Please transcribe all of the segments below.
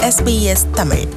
SBS Tamil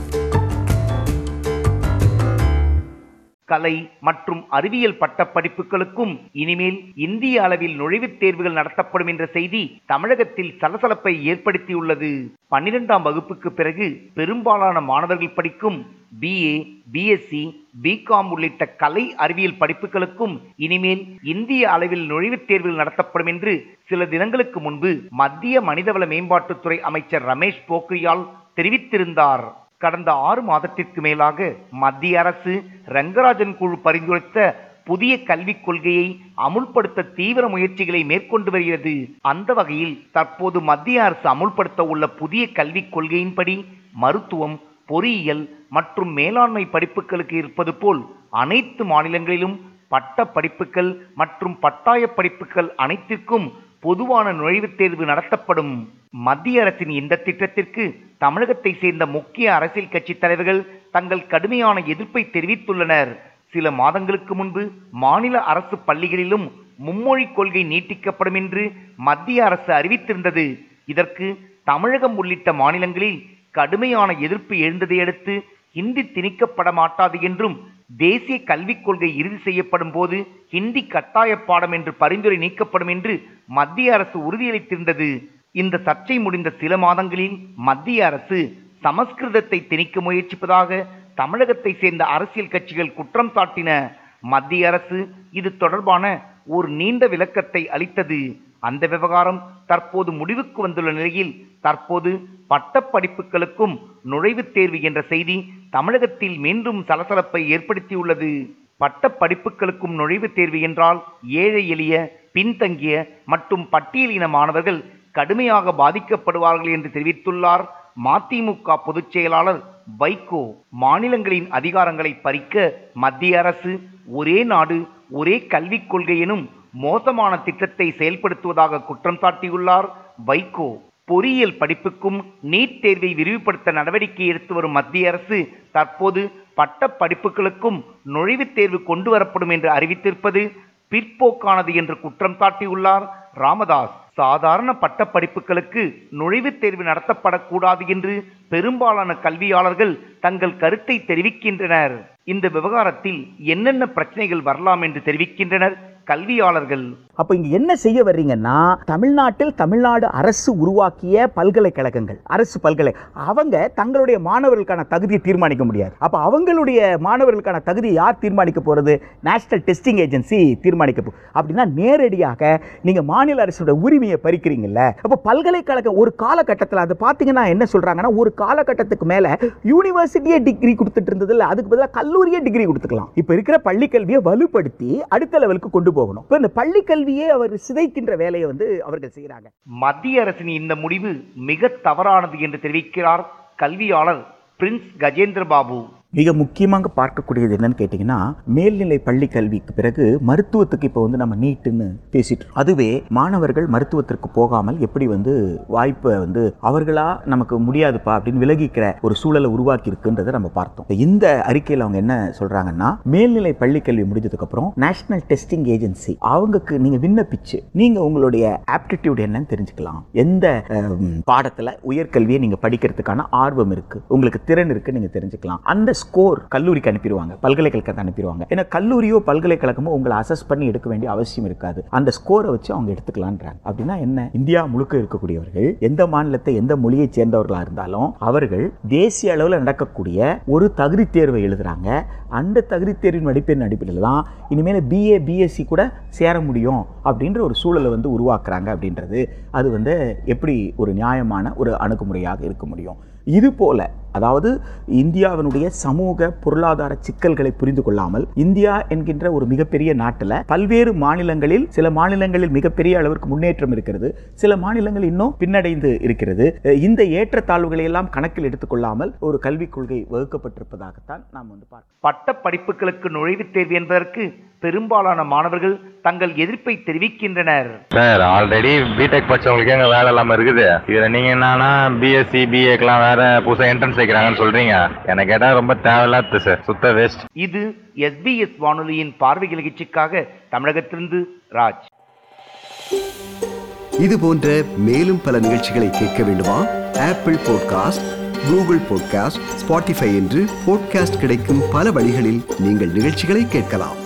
கலை மற்றும் அறிவியல் பட்டப்படிப்புகளுக்கும் இனிமேல் இந்திய அளவில் நுழைவுத் தேர்வுகள் நடத்தப்படும் என்ற செய்தி தமிழகத்தில் சலசலப்பை ஏற்படுத்தியுள்ளது பன்னிரெண்டாம் வகுப்புக்கு பிறகு பெரும்பாலான மாணவர்கள் படிக்கும் பிஏ பிஎஸ்சி பிகாம் உள்ளிட்ட கலை அறிவியல் படிப்புகளுக்கும் இனிமேல் இந்திய அளவில் நுழைவுத் தேர்வுகள் நடத்தப்படும் என்று சில தினங்களுக்கு முன்பு மத்திய மனிதவள மேம்பாட்டுத்துறை அமைச்சர் ரமேஷ் போக்ரியால் தெரிவித்திருந்தார் கடந்த ஆறு மாதத்திற்கு மேலாக மத்திய அரசு ரங்கராஜன் குழு பரிந்துரைத்த புதிய கல்விக் கொள்கையை அமுல்படுத்த தீவிர முயற்சிகளை மேற்கொண்டு வருகிறது அந்த வகையில் தற்போது மத்திய அரசு அமுல்படுத்த உள்ள புதிய கல்விக் கொள்கையின்படி மருத்துவம் பொறியியல் மற்றும் மேலாண்மை படிப்புகளுக்கு இருப்பது போல் அனைத்து மாநிலங்களிலும் பட்ட படிப்புகள் மற்றும் பட்டாய படிப்புகள் அனைத்திற்கும் பொதுவான நுழைவுத் தேர்வு நடத்தப்படும் மத்திய அரசின் இந்த திட்டத்திற்கு தமிழகத்தை சேர்ந்த முக்கிய அரசியல் கட்சி தலைவர்கள் தங்கள் கடுமையான எதிர்ப்பை தெரிவித்துள்ளனர் சில மாதங்களுக்கு முன்பு மாநில அரசு பள்ளிகளிலும் மும்மொழி கொள்கை நீட்டிக்கப்படும் என்று மத்திய அரசு அறிவித்திருந்தது இதற்கு தமிழகம் உள்ளிட்ட மாநிலங்களில் கடுமையான எதிர்ப்பு எழுந்ததை அடுத்து ஹிந்தி திணிக்கப்பட மாட்டாது என்றும் தேசிய கல்விக் கொள்கை இறுதி செய்யப்படும் போது ஹிந்தி கட்டாய பாடம் என்று பரிந்துரை நீக்கப்படும் என்று மத்திய அரசு உறுதியளித்திருந்தது இந்த சர்ச்சை முடிந்த சில மாதங்களில் மத்திய அரசு சமஸ்கிருதத்தை திணிக்க முயற்சிப்பதாக தமிழகத்தை சேர்ந்த அரசியல் கட்சிகள் குற்றம் சாட்டின மத்திய அரசு இது தொடர்பான ஒரு நீண்ட விளக்கத்தை அளித்தது அந்த விவகாரம் தற்போது முடிவுக்கு வந்துள்ள நிலையில் தற்போது பட்டப்படிப்புகளுக்கும் நுழைவுத் தேர்வு என்ற செய்தி தமிழகத்தில் மீண்டும் சலசலப்பை ஏற்படுத்தியுள்ளது பட்டப்படிப்புகளுக்கும் நுழைவுத் தேர்வு என்றால் ஏழை எளிய பின்தங்கிய மற்றும் பட்டியலின மாணவர்கள் கடுமையாக பாதிக்கப்படுவார்கள் என்று தெரிவித்துள்ளார் மதிமுக பொதுச் செயலாளர் வைகோ மாநிலங்களின் அதிகாரங்களை பறிக்க மத்திய அரசு ஒரே நாடு ஒரே கல்விக் கொள்கை எனும் மோசமான திட்டத்தை செயல்படுத்துவதாக குற்றம் சாட்டியுள்ளார் வைகோ பொறியியல் படிப்புக்கும் நீட் தேர்வை விரிவுபடுத்த நடவடிக்கை எடுத்து வரும் மத்திய அரசு தற்போது பட்ட படிப்புகளுக்கும் நுழைவுத் தேர்வு கொண்டு வரப்படும் என்று அறிவித்திருப்பது பிற்போக்கானது என்று குற்றம் சாட்டியுள்ளார் ராமதாஸ் சாதாரண பட்டப்படிப்புகளுக்கு நுழைவுத் தேர்வு நடத்தப்படக்கூடாது என்று பெரும்பாலான கல்வியாளர்கள் தங்கள் கருத்தை தெரிவிக்கின்றனர் இந்த விவகாரத்தில் என்னென்ன பிரச்சனைகள் வரலாம் என்று தெரிவிக்கின்றனர் கல்வியாளர்கள் அப்போ இங்க என்ன செய்ய வர்றீங்கன்னா தமிழ்நாட்டில் தமிழ்நாடு அரசு உருவாக்கிய பல்கலைக்கழகங்கள் அரசு பல்கலை அவங்க தங்களுடைய மாணவர்களுக்கான தகுதியை தீர்மானிக்க முடியாது அப்போ அவங்களுடைய மாணவர்களுக்கான தகுதியை யார் தீர்மானிக்க போறது நேஷனல் டெஸ்டிங் ஏஜென்சி தீர்மானிக்க போ அப்படின்னா நேரடியாக நீங்க மாநில அரசோட உரிமையை பறிக்கிறீங்கல்ல அப்போ பல்கலைக்கழகம் ஒரு காலகட்டத்தில் அது பார்த்தீங்கன்னா என்ன சொல்றாங்கன்னா ஒரு காலகட்டத்துக்கு மேல யூனிவர்சிட்டியே டிகிரி கொடுத்துட்டு இருந்ததில்ல அதுக்கு பதிலாக கல்லூரியே டிகிரி கொடுத்துக்கலாம் இப்போ இருக்கிற பள்ளி கல்வியை வலுப்படுத்தி அடுத்த லெவலுக்கு கொண்டு போகணும் இப்போ இந்த பள்ளி கல்வியே அவர் சிதைக்கின்ற வேலையை வந்து அவர்கள் செய்கிறாங்க மத்திய அரசின் இந்த முடிவு மிக தவறானது என்று தெரிவிக்கிறார் கல்வியாளர் பிரின்ஸ் கஜேந்திர பாபு மிக முக்கியமாக பார்க்கக்கூடியது என்னன்னு கேட்டிங்கன்னா மேல்நிலை பள்ளி கல்விக்கு பிறகு மருத்துவத்துக்கு இப்போ வந்து நம்ம நீட்டுன்னு பேசிட்டு இருக்கோம். அதுவே மாணவர்கள் மருத்துவத்திற்கு போகாமல் எப்படி வந்து வாய்ப்பை வந்து அவர்களா நமக்கு முடியாதுப்பா அப்படின்னு விலகிக்கிற ஒரு சூழலை உருவாக்கி இருக்குன்றதை நம்ம பார்த்தோம் இந்த அறிக்கையில் அவங்க என்ன சொல்றாங்கன்னா மேல்நிலை பள்ளி கல்வி முடிஞ்சதுக்கு அப்புறம் நேஷனல் டெஸ்டிங் ஏஜென்சி அவங்களுக்கு நீங்க விண்ணப்பிச்சு நீங்க உங்களுடைய ஆப்டிடியூட் என்னன்னு தெரிஞ்சுக்கலாம் எந்த அஹ், பாடத்துல உயர்கல்வியை நீங்க படிக்கிறதுக்கான ஆர்வம் இருக்கு உங்களுக்கு திறன் இருக்கு நீங்க தெரிஞ்சுக்கலாம் அந்த ஸ்கோர் கல்லூரிக்கு அனுப்பிடுவாங்க பல்கலைக்கழகத்தை அனுப்பிடுவாங்க ஏன்னா கல்லூரியோ பல்கலைக்கழகமோ உங்களை அசஸ் பண்ணி எடுக்க வேண்டிய அவசியம் இருக்காது அந்த ஸ்கோரை வச்சு அவங்க எடுத்துக்கலான்றாங்க அப்படின்னா என்ன இந்தியா முழுக்க இருக்கக்கூடியவர்கள் எந்த மாநிலத்தை எந்த மொழியை சேர்ந்தவர்களாக இருந்தாலும் அவர்கள் தேசிய அளவில் நடக்கக்கூடிய ஒரு தகுதி தேர்வை எழுதுறாங்க அந்த தகுதி தேர்வின் மதிப்பெண் அடிப்படையில் தான் இனிமேல் பிஏ பிஎஸ்சி கூட சேர முடியும் அப்படின்ற ஒரு சூழலை வந்து உருவாக்குறாங்க அப்படின்றது அது வந்து எப்படி ஒரு நியாயமான ஒரு அணுகுமுறையாக இருக்க முடியும் இது போல அதாவது இந்தியாவினுடைய சமூக பொருளாதார சிக்கல்களை புரிந்து கொள்ளாமல் இந்தியா என்கின்ற ஒரு மிகப்பெரிய நாட்டில் பல்வேறு மாநிலங்களில் சில மாநிலங்களில் மிகப்பெரிய அளவிற்கு முன்னேற்றம் இருக்கிறது சில மாநிலங்கள் இன்னும் பின்னடைந்து இருக்கிறது அஹ் இந்த ஏற்றத்தாழ்வுகளை எல்லாம் கணக்கில் எடுத்துக்கொள்ளாமல் ஒரு கல்விக் கொள்கை வகுக்கப்பட்டிருப்பதாகத்தான் நாம் வந்து பார்க்கிறோம் பட்ட படிப்புகளுக்கு நுழைவுத் தேர்வு என்பதற்கு பெரும்பாலான மாணவர்கள் தங்கள் எதிர்ப்பை தெரிவிக்கின்றனர் சார் ஆல்ரெடி பிடெக் படிச்சவங்களுக்கு எங்க வேலை இல்லாம இருக்குது இதுல நீங்க என்னன்னா பிஎஸ்சி பிஏக்கெல்லாம் வேற புதுசா என்ட்ரன்ஸ் வைக்கிறாங்கன்னு சொல்றீங்க எனக்கு கேட்டா ரொம்ப தேவையில்லாத சார் சுத்த வேஸ்ட் இது எஸ்பிஎஸ் வானொலியின் பார்வை நிகழ்ச்சிக்காக தமிழகத்திலிருந்து ராஜ் இது போன்ற மேலும் பல நிகழ்ச்சிகளை கேட்க வேண்டுமா Apple podcast Google podcast Spotify என்று பாட்காஸ்ட் கிடைக்கும் பல வழிகளில் நீங்கள் நிகழ்ச்சிகளை கேட்கலாம்